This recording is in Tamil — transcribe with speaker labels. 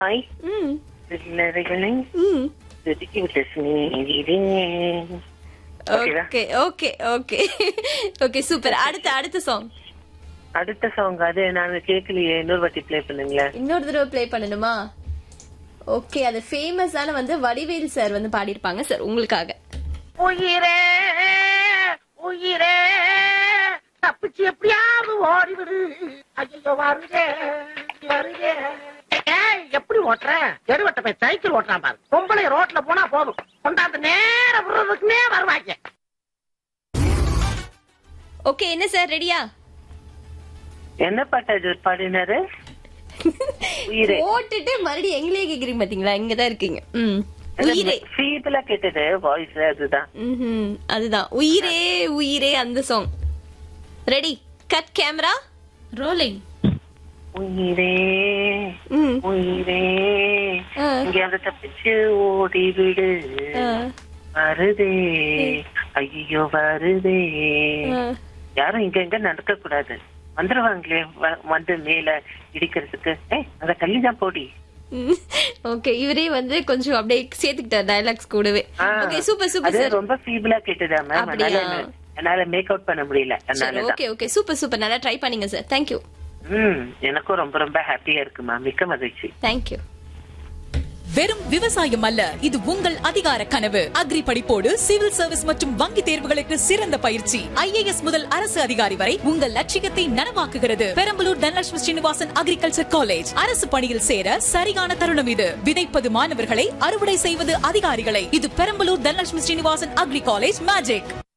Speaker 1: ஹாய்
Speaker 2: ம்
Speaker 1: சில்லறைகளை
Speaker 2: ம்
Speaker 1: செதுக்கி விட்ட சிநேகிதே ஓகேவா?
Speaker 2: Okay okay okay okay super அடுத்த அடுத்த சாங்
Speaker 1: அடுத்த சாங் அது நான் கேட்கலையே இன்னொரு வாட்டி ப்ளே பண்ணுங்களேன்
Speaker 2: இன்னொரு தடவை ப்ளே பண்ணணுமா ஓகே அது ஃபேமஸான வந்து வடிவேல் சார் வந்து பாடியிருப்பாங்க சார் உங்களுக்காக
Speaker 3: உயிரே உயிரே தப்பிச்சு எப்படியாவது ஓடிவிடு ஐயோ வருதே வருதே ஏய், எப்படி ஓட்டுற தெருவட்ட போய் சைக்கிள் ஓட்டுறான் பாரு பொம்பளை ரோட்ல போனா போதும் கொண்டாந்து நேர விடுறதுக்குன்னே வருவாங்க
Speaker 2: ஓகே என்ன சார் ரெடியா
Speaker 1: என்ன பாட்டு அது பாடினாரு உயிரே
Speaker 2: போட்டுட்டு மறுபடியும் எங்களே கேக்குறீங்க பாத்தீங்களா இங்கதான் இருக்கீங்க ம் உயிரே
Speaker 1: ஃபீபிளா கேட்டது வாய்ஸ் அதுதான்
Speaker 2: ம்ஹும். அதுதான் உயிரே உயிரே அந்த song ready cut camera rolling
Speaker 1: உயிரே
Speaker 2: ம்
Speaker 1: உயிரே
Speaker 2: ஆ.
Speaker 1: எங்கேயாவது தப்பிச்சு ஓடி விடு
Speaker 2: ஆ,
Speaker 1: வருதே ஐயோ வருதே
Speaker 2: ஆ.
Speaker 1: யாரும் இங்க எங்க நடக்க கூடாது வந்துருவாங்களே வ- வந்து மேல இடிக்கிறதுக்கு ஏய் அந்த கல்லிதான் போடி
Speaker 2: ம். ஓகே இவரே வந்து கொஞ்சம் அப்படியே சேர்த்துக்கிட்டார் டயலாக்ஸ் கூடவே
Speaker 1: ஆ.
Speaker 2: ஓகே சூப்பர் சூப்பர்
Speaker 1: அது
Speaker 2: சார்
Speaker 1: ரொம்ப ஃபீபிளா கேட்டதா மேம்
Speaker 2: அப்படியா?
Speaker 1: அதனால என்ன- என்னால மேக் அவுட் பண்ண முடியல
Speaker 2: சரி
Speaker 1: அதனாலதான்
Speaker 2: ஓகே ஓகே சூப்பர் சூப்பர் நல்லா ட்ரை பண்ணீங்க சார் தேங்க்யூ
Speaker 1: ம் எனக்கும் ரொம்ப ரொம்ப ஹாப்பியா இருக்குமா மிக்க மகிழ்ச்சி
Speaker 2: தேங்க்யூ
Speaker 4: வெறும் விவசாயம் அல்ல இது உங்கள் அதிகார கனவு அக்ரி படிப்போடு சிவில் சர்வீஸ் மற்றும் வங்கி தேர்வுகளுக்கு சிறந்த பயிற்சி ஐஏஎஸ் முதல் அரசு அதிகாரி வரை உங்கள் லட்சியத்தை நனவாக்குகிறது பெரம்பலூர் தனலட்சுமி ஸ்ரீனிவாசன் அக்ரிகல்ச்சர் காலேஜ் அரசு பணியில் சேர சரியான தருணம் இது விதைப்பது மாணவர்களை அறுவடை செய்வது அதிகாரிகளை இது Perambalur Dhanalakshmi Srinivasan agri college magic